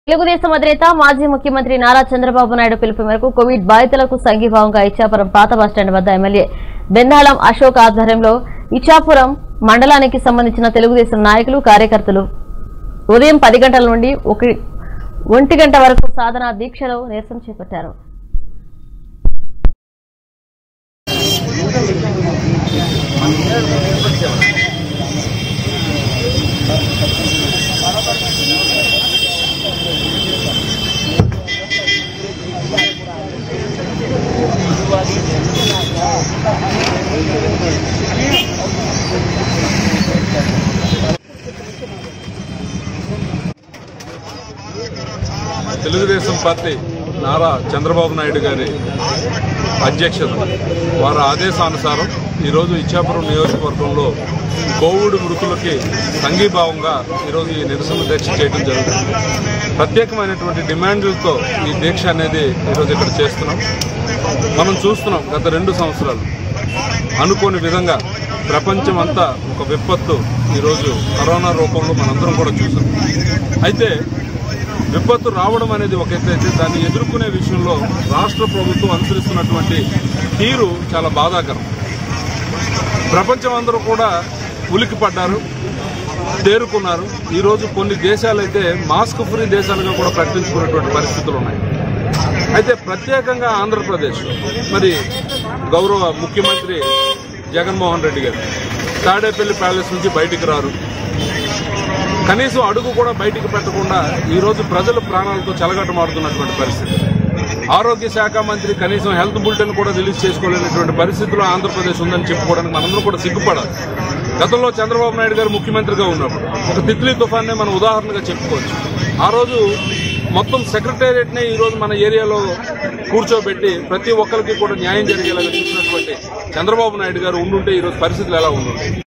తెలుగుదేశం అధినేత మాజీ ముఖ్యమంత్రి నారా చంద్రబాబు నాయుడు పిలుపు మేరకు కోవిడ్ బాధితులకు సంఘీభావంగా ఇచ్చాపురం పాత బస్టాండ్ వద్ద ఎమ్మెల్యే బెందాళం అశోక్ ఆధ్వర్యంలో ఇచ్చాపురం మండలానికి సంబంధించిన తెలుగుదేశం నాయకులు కార్యకర్తలు ఉదయం పది గంటల నుండి ఒక ఒంటి గంట వరకు సాధన దీక్షలో నిరసన చేపట్టారు తెలుగుదేశం పార్టీ నారా చంద్రబాబు నాయుడు గారి అధ్యక్షత వారి ఆదేశానుసారం ఈరోజు ఇచ్చాపురం నియోజకవర్గంలో కోవిడ్ మృతులకి సంఘీభావంగా ఈరోజు ఈ నిరసన దీక్ష చేయడం జరుగుతుంది ప్రత్యేకమైనటువంటి డిమాండ్లతో ఈ దీక్ష అనేది ఈరోజు ఇక్కడ చేస్తున్నాం మనం చూస్తున్నాం గత రెండు సంవత్సరాలు అనుకోని విధంగా ప్రపంచం అంతా ఒక విపత్తు ఈరోజు కరోనా రూపంలో మనందరం కూడా చూసాం అయితే విపత్తు రావడం అనేది ఒక ఎత్తు అయితే దాన్ని ఎదుర్కొనే విషయంలో రాష్ట్ర ప్రభుత్వం అనుసరిస్తున్నటువంటి తీరు చాలా బాధాకరం ప్రపంచం అందరూ కూడా ఉలికి పడ్డారు తేరుకున్నారు ఈరోజు కొన్ని దేశాలైతే మాస్క్ ఫ్రీ దేశాలుగా కూడా ప్రకటించుకున్నటువంటి పరిస్థితులు ఉన్నాయి అయితే ప్రత్యేకంగా ఆంధ్రప్రదేశ్ మరి గౌరవ ముఖ్యమంత్రి జగన్మోహన్ రెడ్డి గారు తాడేపల్లి ప్యాలెస్ నుంచి బయటికి రారు కనీసం అడుగు కూడా బయటికి పెట్టకుండా ఈరోజు ప్రజల ప్రాణాలతో చెలగటమాడుతున్నటువంటి పరిస్థితి ఆరోగ్య శాఖ మంత్రి కనీసం హెల్త్ బులెటిన్ కూడా రిలీజ్ చేసుకోలేనటువంటి పరిస్థితిలో ఆంధ్రప్రదేశ్ ఉందని చెప్పుకోవడానికి మనందరం కూడా సిగ్గుపడాలి గతంలో చంద్రబాబు నాయుడు గారు ముఖ్యమంత్రిగా ఉన్నప్పుడు ఒక తిత్లీ తుఫాన్నే మనం ఉదాహరణగా చెప్పుకోవచ్చు ఆ రోజు మొత్తం సెక్రటేరియట్నే ఈ రోజు మన ఏరియాలో కూర్చోబెట్టి ప్రతి ఒక్కరికి కూడా న్యాయం జరిగేలాగా చూసినటువంటి చంద్రబాబు నాయుడు గారు ఉండుంటే ఈ రోజు పరిస్థితులు ఎలా ఉండుంటాయి